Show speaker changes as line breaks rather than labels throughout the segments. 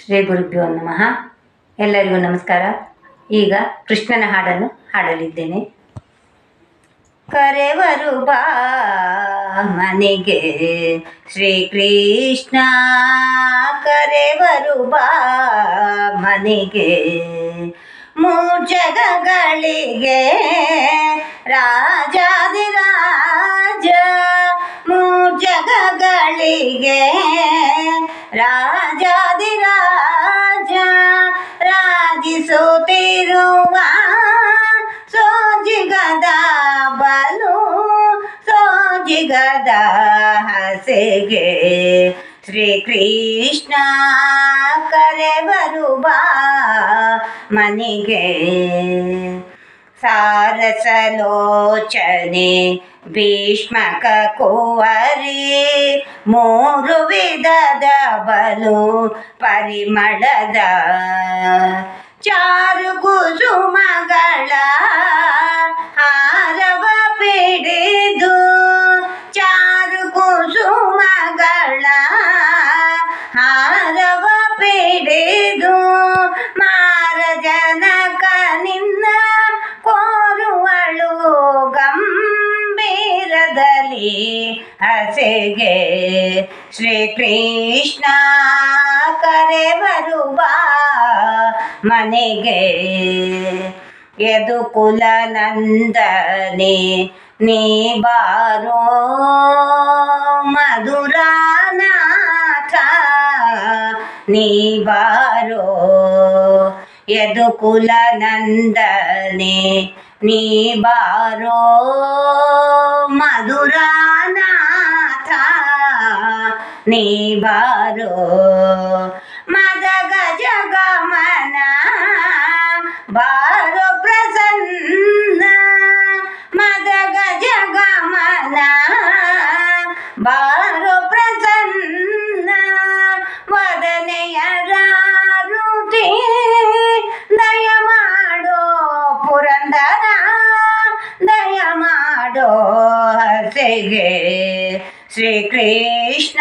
ಶ್ರೀ ಗುರುಭ್ಯೋ ನಮಃ ಎಲ್ಲರಿಗೂ ನಮಸ್ಕಾರ ಈಗ ಕೃಷ್ಣನ ಹಾಡನ್ನು ಹಾಡಲಿದ್ದೇನೆ ಕರೆವರು ಬಾ ಮನೆಗೆ ಶ್ರೀಕೃಷ್ಣ ಕರೆವರು ಬಾ ಮನೆಗೆ ಮೂಜಗಗಳಿಗೆ ರಾಜಾದಿರಾಜ ಮೂಜಗಗಳಿಗೆ ರಾಜಾದಿರಾಜ ರಾಜಿಸುತ್ತಿರುವ ಸೋಜಿಗದ ಬಲು ಸೋಜಿಗದ ಹಸೆಗೆ ಶ್ರೀಕೃಷ್ಣ ಕರೆವರು ಬಾ ಮನೆಗೆ ಸಾರಸಲೋಚನೆ ಭೀಷ್ಮಕ ಕುವರಿ ಮೂರು ವಿಧದ ಬಲು ಪರಿಮಳದ ಚಾರು ಕುಸುಮಗಳ ಹಾರವ ಪಿಡಿದು ಚಾರು ಕುಸುಮಗಳ ಹಾರವ ಪಿಡಿದು ಮಾರ ಜನಕ ನಿನ್ನ ಕೋರುವಳು ಗಂಭೀರದಲ್ಲಿ ಹಸೆಗೆ ಶ್ರೀಕೃಷ್ಣ ಕರೆವರು ಬಾ ಮನೆಗೆ ಯದು ಕುಲ ನಂದನೆ ನೀ ಬಾರೋ ಮಧುರಾನಾಥ ನೀ ಬಾರೋ ಯದು ಕುಲ ನಂದನೆ ನೀ ಬಾರೋ ಮಧುರಾನಾಥ ನೀ ಬಾರೋ ಮದ ಗಜ ಗಮನ ಬಾರೋ ಪ್ರಸನ್ನ ಮದ ಗಜ ಗಮನ ಬಾರೋ ಪ್ರಸನ್ನ ವದನೆಯ ರಾರುತಿ ದಯ ಮಾಡೋ ಪುರಂದರ ದಯ ಮಾಡೋ ಹಸೆಗೆ ಶ್ರೀಕೃಷ್ಣ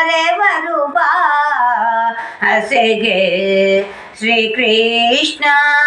ಕರೆವರು ಬಾ ಹಸೆಗೆ ಶ್ರೀಕೃಷ್ಣ